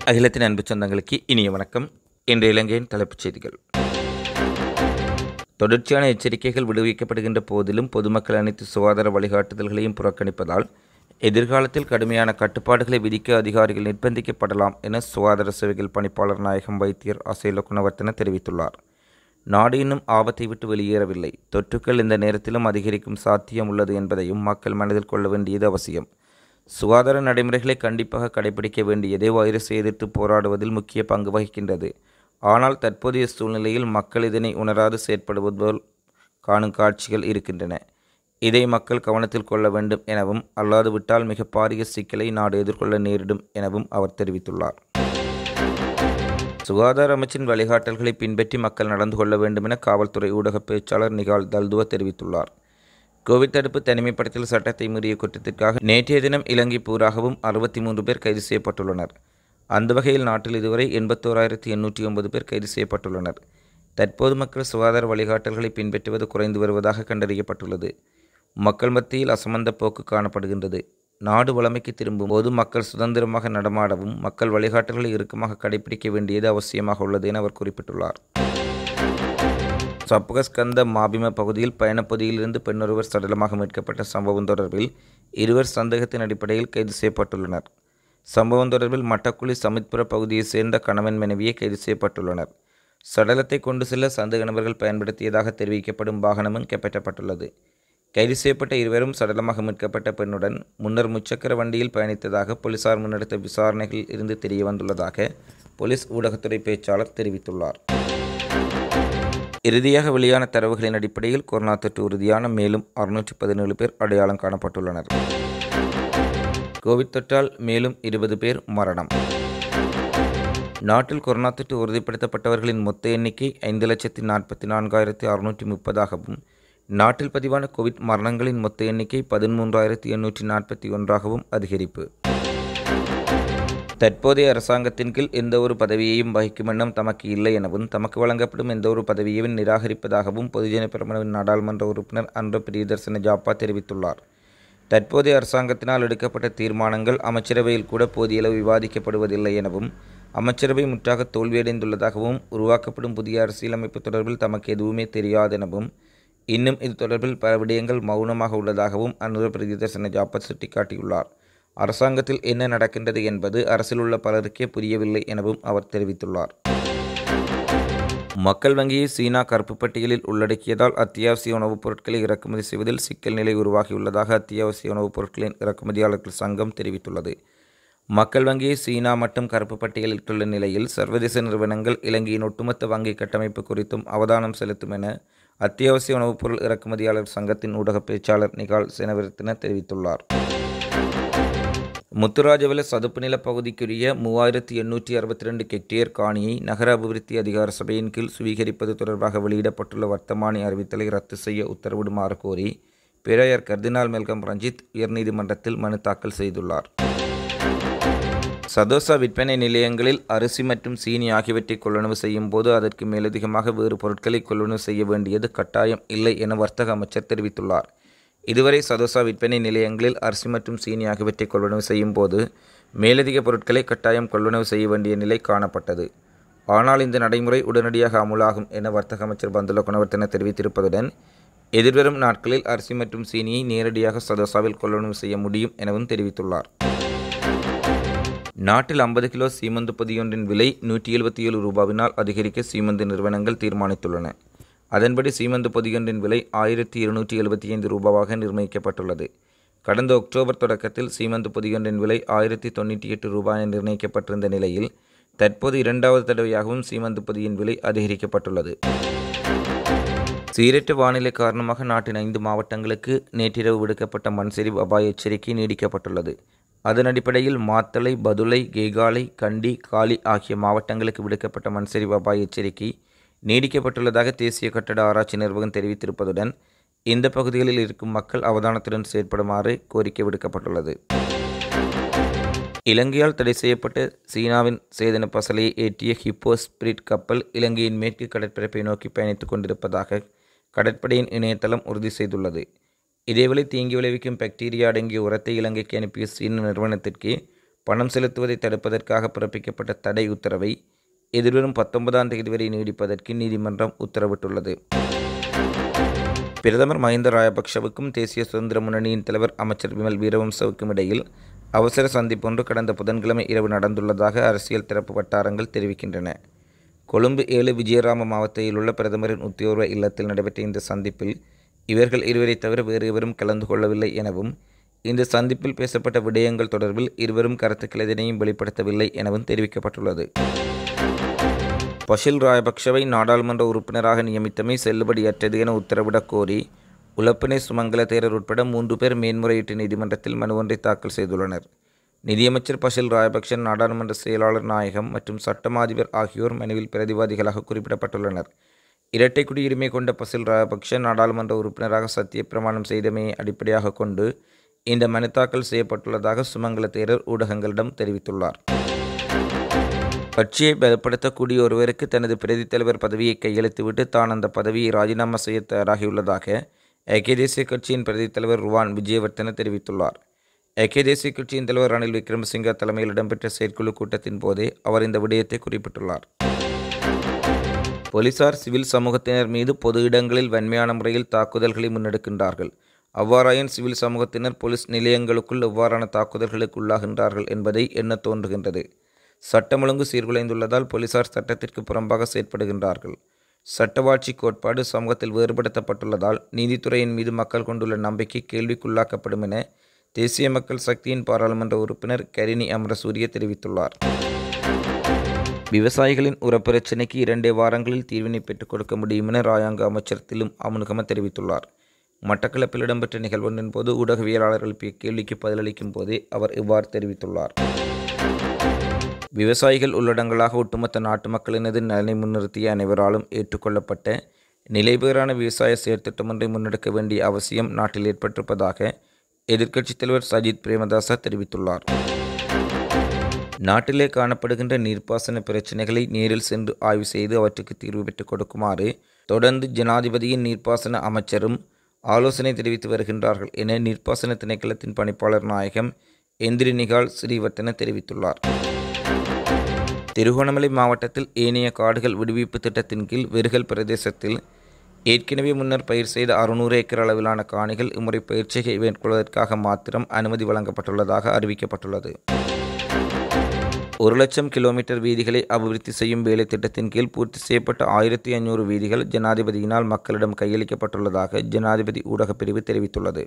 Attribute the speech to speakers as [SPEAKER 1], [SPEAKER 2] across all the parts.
[SPEAKER 1] அகிலத்தின் அன்பு சொந்தங்களுக்கு இனிய வணக்கம் இன்று இலங்கையின் தலைப்புச் செய்திகள் தொடர்ச்சியான எச்சரிக்கைகள் விடுவிக்கப்படுகின்ற போதிலும் பொதுமக்கள் அனைத்து சுகாதார வழிகாட்டுதல்களையும் புறக்கணிப்பதால் எதிர்காலத்தில் கடுமையான கட்டுப்பாடுகளை விதிக்க அதிகாரிகள் நிர்பந்திக்கப்படலாம் என சுகாதார சேவைகள் பணிப்பாளர் நாயகம் வைத்தியர் அசேல குணவர்த்தன தெரிவித்துள்ளார் நாடு இன்னும் ஆபத்தை விட்டு வெளியேறவில்லை தொற்றுக்கள் இந்த நேரத்திலும் அதிகரிக்கும் சாத்தியம் உள்ளது என்பதையும் மக்கள் மனதில் கொள்ள வேண்டியது அவசியம் சுகாதார நடைமுறைகளை கண்டிப்பாக கடைபிடிக்க வேண்டியதே வைரஸை எதிர்த்து போராடுவதில் முக்கிய பங்கு வகிக்கின்றது ஆனால் தற்போதைய சூழ்நிலையில் மக்கள் இதனை உணராது செயற்படுவது போல் காணும் காட்சிகள் இருக்கின்றன இதை மக்கள் கவனத்தில் கொள்ள வேண்டும் எனவும் அல்லாது விட்டால் மிக பாரிய சிக்கலை நாடு எதிர்கொள்ள நேரிடும் எனவும் அவர் தெரிவித்துள்ளார் சுகாதார அமைச்சின் வழிகாட்டல்களை பின்பற்றி மக்கள் நடந்து கொள்ள வேண்டும் என காவல்துறை ஊடக பேச்சாளர் நிகால் தல்துவ தெரிவித்துள்ளார் கோவிட் தடுப்பு தனிமைப்படுத்தல் சட்டத்தை மீறிய குற்றத்திற்காக நேற்றைய தினம் இலங்கை பூராகவும் அறுபத்தி மூன்று பேர் கைது செய்யப்பட்டுள்ளனர் அந்த வகையில் நாட்டில் இதுவரை எண்பத்தோராயிரத்தி எண்ணூற்றி ஒன்பது பேர் கைது செய்யப்பட்டுள்ளனர் தற்போது மக்கள் சுகாதார வழிகாட்டல்களை பின்பற்றுவது குறைந்து வருவதாக கண்டறியப்பட்டுள்ளது மக்கள் மத்தியில் அசமந்த போக்கு காணப்படுகின்றது நாடு வளமைக்கு திரும்பும் போது மக்கள் சுதந்திரமாக நடமாடவும் மக்கள் வழிகாட்டல்களை இறுக்கமாக கடைபிடிக்க வேண்டியது அவசியமாக உள்ளது என அவர் குறிப்பிட்டுள்ளார் சப்புகஸ்கந்த மாபிம பகுதியில் பயணப்பகுதியிலிருந்து பெண்ணொருவர் சடலமாக மீட்கப்பட்ட சம்பவம் தொடர்பில் இருவர் சந்தேகத்தின் அடிப்படையில் கைது செய்யப்பட்டுள்ளனர் சம்பவம் தொடர்பில் மட்டக்குழி சமித்புர பகுதியைச் சேர்ந்த கணவன் மனைவியை கைது செய்யப்பட்டுள்ளனர் சடலத்தை கொண்டு செல்ல சந்தேக நபர்கள் பயன்படுத்தியதாக தெரிவிக்கப்படும் வாகனமும் கைப்பற்றப்பட்டுள்ளது கைது செய்யப்பட்ட இருவரும் சடலமாக மீட்கப்பட்ட பெண்ணுடன் முன்னர் முச்சக்கர வண்டியில் பயணித்ததாக போலீசார் முன்னெடுத்த விசாரணைகளில் இருந்து தெரிய வந்துள்ளதாக போலீஸ் ஊடகத்துறை பேச்சாளர் தெரிவித்துள்ளார் இறுதியாக வெளியான தரவுகளின் அடிப்படையில் கொரோனா தொற்று உறுதியான மேலும் அறுநூற்றி பதினேழு பேர் அடையாளம் காணப்பட்டுள்ளனர் கோவிட் தொற்றால் மேலும் இருபது பேர் மரணம் நாட்டில் கொரோனா தொற்று உறுதிப்படுத்தப்பட்டவர்களின் மொத்த எண்ணிக்கை ஐந்து லட்சத்தி நாற்பத்தி நான்காயிரத்தி அறுநூற்றி முப்பதாகவும் நாட்டில் பதிவான கோவிட் மரணங்களின் மொத்த எண்ணிக்கை பதிமூன்றாயிரத்தி எண்ணூற்றி நாற்பத்தி ஒன்றாகவும் அதிகரிப்பு தற்போதைய அரசாங்கத்தின் கீழ் எந்த ஒரு பதவியையும் வகிக்கும் எண்ணம் தமக்கு இல்லை எனவும் தமக்கு வழங்கப்படும் எந்த ஒரு பதவியையும் நிராகரிப்பதாகவும் பொதுஜன பெருமனவின் நாடாளுமன்ற உறுப்பினர் அன்ற பிரியதர்சன ஜாப்பா தெரிவித்துள்ளார் தற்போதைய அரசாங்கத்தினால் எடுக்கப்பட்ட தீர்மானங்கள் அமைச்சரவையில் கூட போதியளவு விவாதிக்கப்படுவதில்லை எனவும் அமைச்சரவை முற்றாக தோல்வியடைந்துள்ளதாகவும் உருவாக்கப்படும் புதிய அரசியலமைப்பு தொடர்பில் தமக்கு எதுவுமே தெரியாதெனவும் இன்னும் இது தொடர்பில் பல விடயங்கள் மௌனமாக உள்ளதாகவும் அனுர பிரியதர்சன ஜாப்பா சுட்டிக்காட்டியுள்ளார் அரசாங்கத்தில் என்ன நடக்கின்றது என்பது அரசில் உள்ள பலருக்கே புரியவில்லை எனவும் அவர் தெரிவித்துள்ளார் மக்கள் வங்கியை சீனா கருப்பு பட்டியலில் உள்ளடக்கியதால் அத்தியாவசிய உணவுப் பொருட்களை இறக்குமதி செய்வதில் சிக்கல் நிலை உருவாகியுள்ளதாக அத்தியாவசிய உணவுப் பொருட்களின் இறக்குமதியாளர்கள் சங்கம் தெரிவித்துள்ளது மக்கள் வங்கியை சீனா மட்டும் கருப்பு பட்டியலிட்டுள்ள நிலையில் சர்வதேச நிறுவனங்கள் இலங்கையின் ஒட்டுமொத்த வங்கி கட்டமைப்பு குறித்தும் அவதானம் செலுத்தும் என அத்தியாவசிய உணவுப் பொருள் இறக்குமதியாளர் சங்கத்தின் ஊடக பேச்சாளர் நிகால் செனவிரத்தின தெரிவித்துள்ளார் முத்துராஜவல சதுப்பு நில பகுதிக்குரிய மூவாயிரத்தி எண்ணூற்றி அறுபத்தி ரெண்டு ஹெக்டேர் காணியை நகர அபிவிருத்தி அதிகார சபையின் கீழ் சுவீகரிப்பது தொடர்பாக வெளியிடப்பட்டுள்ள வர்த்தமானி அறிவித்தலை ரத்து செய்ய உத்தரவிடுமாறு கோரி பேராயர் கர்தினால் மெல்கம் ரஞ்சித் உயர்நீதிமன்றத்தில் மனு தாக்கல் செய்துள்ளார் சதோசா விற்பனை நிலையங்களில் அரிசி மற்றும் சீனி ஆகியவற்றை கொள்வனவு செய்யும் போது அதற்கு மேலதிகமாக வேறு பொருட்களை கொள்வனவு செய்ய வேண்டியது கட்டாயம் இல்லை என வர்த்தக அமைச்சர் தெரிவித்துள்ளார் இதுவரை சதோசா விற்பனை நிலையங்களில் அரிசி மற்றும் சீனி ஆகியவற்றை கொள்வனவு செய்யும் போது மேலதிக பொருட்களை கட்டாயம் கொள்வனவு செய்ய வேண்டிய நிலை காணப்பட்டது ஆனால் இந்த நடைமுறை உடனடியாக அமுலாகும் என வர்த்தக அமைச்சர் பந்துல குணவர்த்தன தெரிவித்திருப்பதுடன் எதிர்வரும் நாட்களில் அரிசி மற்றும் சீனியை நேரடியாக சதோசாவில் கொள்வனவு செய்ய முடியும் எனவும் தெரிவித்துள்ளார் நாட்டில் ஐம்பது கிலோ சீமந்து பொதியொன்றின் விலை நூற்றி எழுபத்தி ஏழு ரூபாவினால் அதிகரிக்க சீமந்து நிறுவனங்கள் தீர்மானித்துள்ளன அதன்படி சீமந்து பொதியொன்றின் விலை ஆயிரத்தி இருநூற்றி எழுபத்தி ஐந்து ரூபாவாக நிர்ணயிக்கப்பட்டுள்ளது கடந்த அக்டோபர் தொடக்கத்தில் சீமந்து பொதியொன்றின் விலை ஆயிரத்தி தொண்ணூற்றி எட்டு ரூபாய் என நிர்ணயிக்கப்பட்டிருந்த நிலையில் தற்போது இரண்டாவது தடவையாகவும் சீமந்து பொதியின் விலை அதிகரிக்கப்பட்டுள்ளது சீரற்ற வானிலை காரணமாக நாட்டின் ஐந்து மாவட்டங்களுக்கு நேற்றிரவு விடுக்கப்பட்ட மண்சரிவு அபாய எச்சரிக்கை நீடிக்கப்பட்டுள்ளது அதன் அடிப்படையில் மாத்தளை பதுளை கேகாலை கண்டி காலி ஆகிய மாவட்டங்களுக்கு விடுக்கப்பட்ட மண்சரிவு அபாய எச்சரிக்கை நீடிக்கப்பட்டுள்ளதாக தேசிய கட்டட ஆராய்ச்சி நிறுவனம் தெரிவித்திருப்பதுடன் இந்த பகுதிகளில் இருக்கும் மக்கள் அவதானத்துடன் செயற்படுமாறு கோரிக்கை விடுக்கப்பட்டுள்ளது இலங்கையால் தடை செய்யப்பட்ட சீனாவின் சேதன பசலையை ஏற்றிய ஹிப்போ ஸ்பிரிட் கப்பல் இலங்கையின் மேற்கு கடற்பரப்பை நோக்கி பயணித்துக் கொண்டிருப்பதாக கடற்படையின் இணையதளம் உறுதி செய்துள்ளது இதேவேளை தீங்கி விளைவிக்கும் பாக்டீரியா அடங்கிய உரத்தை இலங்கைக்கு அனுப்பிய சீன நிறுவனத்திற்கு பணம் செலுத்துவதை தடுப்பதற்காக பிறப்பிக்கப்பட்ட தடை உத்தரவை எதிர்வரும் பத்தொன்பதாம் தேதி வரை நீடிப்பதற்கு நீதிமன்றம் உத்தரவிட்டுள்ளது பிரதமர் மஹிந்த ராஜபக்ஷவுக்கும் தேசிய சுதந்திர முன்னணியின் தலைவர் அமைச்சர் விமல் வீரவம்சவுக்கும் இடையில் அவசர சந்திப்பொன்று கடந்த புதன்கிழமை இரவு நடந்துள்ளதாக அரசியல் தரப்பு வட்டாரங்கள் தெரிவிக்கின்றன கொழும்பு ஏழு விஜயராம மாவட்டத்தில் உள்ள பிரதமரின் உத்தியோக இல்லத்தில் நடைபெற்ற இந்த சந்திப்பில் இவர்கள் இருவரை தவிர வேறு எவரும் கலந்து கொள்ளவில்லை எனவும் இந்த சந்திப்பில் பேசப்பட்ட விடயங்கள் தொடர்பில் இருவரும் கருத்துக்கள் எதனையும் வெளிப்படுத்தவில்லை எனவும் தெரிவிக்கப்பட்டுள்ளது பஷில் ராயபக்ஷவை நாடாளுமன்ற உறுப்பினராக நியமித்தமை செல்லுபடியற்றது என உத்தரவிடக் கோரி உலப்பினை சுமங்கல தேரர் உட்பட மூன்று பேர் மேன்முறையீட்டு நீதிமன்றத்தில் மனு ஒன்றை தாக்கல் செய்துள்ளனர் நிதியமைச்சர் பஷில் ராயபக்ஷ நாடாளுமன்ற செயலாளர் நாயகம் மற்றும் சட்டமாதிபர் ஆகியோர் மனுவில் பிரதிவாதிகளாக குறிப்பிடப்பட்டுள்ளனர் இரட்டை குடியுரிமை கொண்ட பசில் ராயபக்ஷ நாடாளுமன்ற உறுப்பினராக சத்திய பிரமாணம் செய்தமையை அடிப்படையாக கொண்டு இந்த மனு தாக்கல் செய்யப்பட்டுள்ளதாக சுமங்கல தேரர் ஊடகங்களிடம் தெரிவித்துள்ளார் கட்சியை பலப்படுத்தக்கூடிய ஒருவருக்கு தனது பிரதித் தலைவர் பதவியை கையெழுத்துவிட்டு தான் அந்த பதவியை ராஜினாமா செய்ய தயாராகியுள்ளதாக ஐக்கிய தேசிய கட்சியின் பிரதித் தலைவர் ருவான் விஜயவர்த்தன தெரிவித்துள்ளார் ஐக்கிய தேசிய கட்சியின் தலைவர் ரணில் விக்ரமசிங்க தலைமையில் இடம்பெற்ற செயற்குழு கூட்டத்தின் போதே அவர் இந்த விடயத்தை குறிப்பிட்டுள்ளார் போலீசார் சிவில் சமூகத்தினர் மீது பொது இடங்களில் வன்மையான முறையில் தாக்குதல்களை முன்னெடுக்கின்றார்கள் அவ்வாறாயின் சிவில் சமூகத்தினர் போலீஸ் நிலையங்களுக்குள் எவ்வாறான தாக்குதல்களுக்கு உள்ளாகின்றார்கள் என்பதை எண்ண தோன்றுகின்றது சட்டம் ஒழுங்கு சீர்குலைந்துள்ளதால் போலீசார் சட்டத்திற்கு புறம்பாக செயற்படுகின்றார்கள் சட்டவாட்சி கோட்பாடு சமூகத்தில் வேறுபடுத்தப்பட்டுள்ளதால் நீதித்துறையின் மீது மக்கள் கொண்டுள்ள நம்பிக்கை கேள்விக்குள்ளாக்கப்படும் என தேசிய மக்கள் சக்தியின் பாராளுமன்ற உறுப்பினர் கரினி அமரசூரிய தெரிவித்துள்ளார் விவசாயிகளின் உரப்பிரச்சினைக்கு இரண்டே வாரங்களில் தீர்வினை பெற்றுக் கொடுக்க முடியும் என ராயாங்க அமைச்சர் திலும் அமுனுகம தெரிவித்துள்ளார் மட்டக்களப்பில் இடம்பெற்ற நிகழ்வொன்றின் போது ஊடகவியலாளர்கள் எழுப்பிய கேள்விக்கு பதிலளிக்கும் போதே அவர் இவ்வாறு தெரிவித்துள்ளார் விவசாயிகள் உள்ளடங்களாக ஒட்டுமொத்த நாட்டு மக்களினது நலனை முன்னிறுத்திய அனைவராலும் ஏற்றுக்கொள்ளப்பட்ட நிலைபேறான விவசாய செயற்திட்டம் ஒன்றை முன்னெடுக்க வேண்டிய அவசியம் நாட்டில் ஏற்பட்டிருப்பதாக எதிர்க்கட்சித் தலைவர் சஜித் பிரேமதாச தெரிவித்துள்ளார் நாட்டிலே காணப்படுகின்ற நீர்ப்பாசன பிரச்சினைகளை நேரில் சென்று ஆய்வு செய்து அவற்றுக்கு தீர்வு பெற்றுக் கொடுக்குமாறு தொடர்ந்து ஜனாதிபதியின் நீர்ப்பாசன அமைச்சரும் ஆலோசனை தெரிவித்து வருகின்றார்கள் என நீர்ப்பாசன திணைக்களத்தின் பணிப்பாளர் நாயகம் எந்திரி நிகால் ஸ்ரீவர்த்தன தெரிவித்துள்ளார் திருகோணமலை மாவட்டத்தில் ஏனைய காடுகள் விடுவிப்பு திட்டத்தின் கீழ் வெறுகல் பிரதேசத்தில் ஏற்கனவே முன்னர் பயிர் செய்த அறுநூறு ஏக்கர் அளவிலான காணிகள் இம்முறை பயிற்சியை மேற்கொள்வதற்காக மாத்திரம் அனுமதி வழங்கப்பட்டுள்ளதாக அறிவிக்கப்பட்டுள்ளது ஒரு லட்சம் கிலோமீட்டர் வீதிகளை அபிவிருத்தி செய்யும் வேலை திட்டத்தின் கீழ் பூர்த்தி செய்யப்பட்ட ஆயிரத்தி ஐநூறு வீதிகள் ஜனாதிபதியினால் மக்களிடம் கையளிக்கப்பட்டுள்ளதாக ஜனாதிபதி ஊடகப் பிரிவு தெரிவித்துள்ளது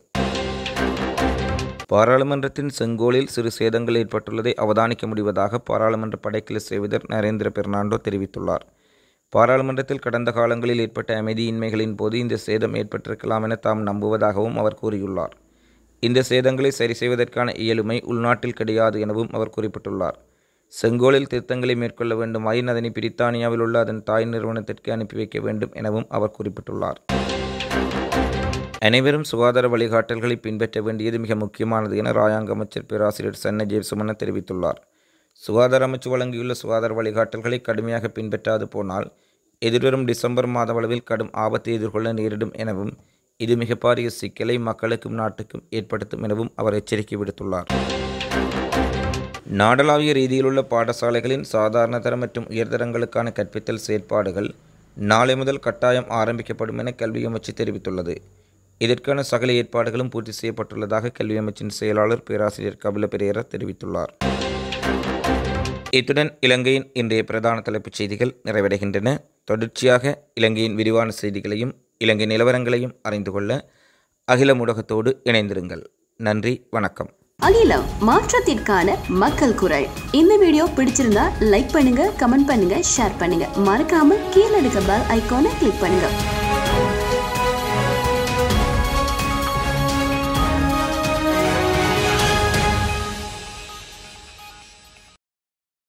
[SPEAKER 1] பாராளுமன்றத்தின் செங்கோலில் சிறு சேதங்கள் ஏற்பட்டுள்ளதை அவதானிக்க முடிவதாக பாராளுமன்ற படைக்கிளை சேவிதர் நரேந்திர பெர்னாண்டோ தெரிவித்துள்ளார் பாராளுமன்றத்தில் கடந்த காலங்களில் ஏற்பட்ட அமைதியின்மைகளின் போது இந்த சேதம் ஏற்பட்டிருக்கலாம் என தாம் நம்புவதாகவும் அவர் கூறியுள்ளார் இந்த சேதங்களை சரி செய்வதற்கான இயலுமை உள்நாட்டில் கிடையாது எனவும் அவர் குறிப்பிட்டுள்ளார் செங்கோலில் திருத்தங்களை மேற்கொள்ள வேண்டுமாயின் அதனை பிரித்தானியாவில் உள்ள அதன் தாய் நிறுவனத்திற்கு அனுப்பி வைக்க வேண்டும் எனவும் அவர் குறிப்பிட்டுள்ளார் அனைவரும் சுகாதார வழிகாட்டல்களை பின்பற்ற வேண்டியது மிக முக்கியமானது என ராயாங்க அமைச்சர் பேராசிரியர் சன்ன ஜெயசுமன தெரிவித்துள்ளார் சுகாதார அமைச்சு வழங்கியுள்ள சுகாதார வழிகாட்டல்களை கடுமையாக பின்பற்றாது போனால் எதிர்வரும் டிசம்பர் மாதளவில் கடும் ஆபத்தை எதிர்கொள்ள நேரிடும் எனவும் இது மிக பாரிய சிக்கலை மக்களுக்கும் நாட்டுக்கும் ஏற்படுத்தும் எனவும் அவர் எச்சரிக்கை விடுத்துள்ளார் நாடளாவிய ரீதியிலுள்ள பாடசாலைகளின் சாதாரண தர மற்றும் உயர்தரங்களுக்கான கற்பித்தல் செயற்பாடுகள் நாளை முதல் கட்டாயம் ஆரம்பிக்கப்படும் என கல்வி அமைச்சு தெரிவித்துள்ளது இதற்கான சகல ஏற்பாடுகளும் பூர்த்தி செய்யப்பட்டுள்ளதாக கல்வி அமைச்சின் செயலாளர் பேராசிரியர் கபில பெரேரா தெரிவித்துள்ளார் இத்துடன் இலங்கையின் இன்றைய பிரதான தலைப்புச் செய்திகள் நிறைவடைகின்றன தொடர்ச்சியாக இலங்கையின் விரிவான செய்திகளையும் இலங்கை நிலவரங்களையும் அறிந்து கொள்ள அகில ஊடகத்தோடு இணைந்திருங்கள் நன்றி வணக்கம்
[SPEAKER 2] அகிலம் மாற்றத்திற்கான மக்கள் குரல் இந்த வீடியோ பிடிச்சிருந்தா லைக் பண்ணுங்க கமெண்ட் பண்ணுங்க ஷேர் பண்ணுங்க மறக்காம கீழே இருக்க பெல் ஐகானை கிளிக் பண்ணுங்க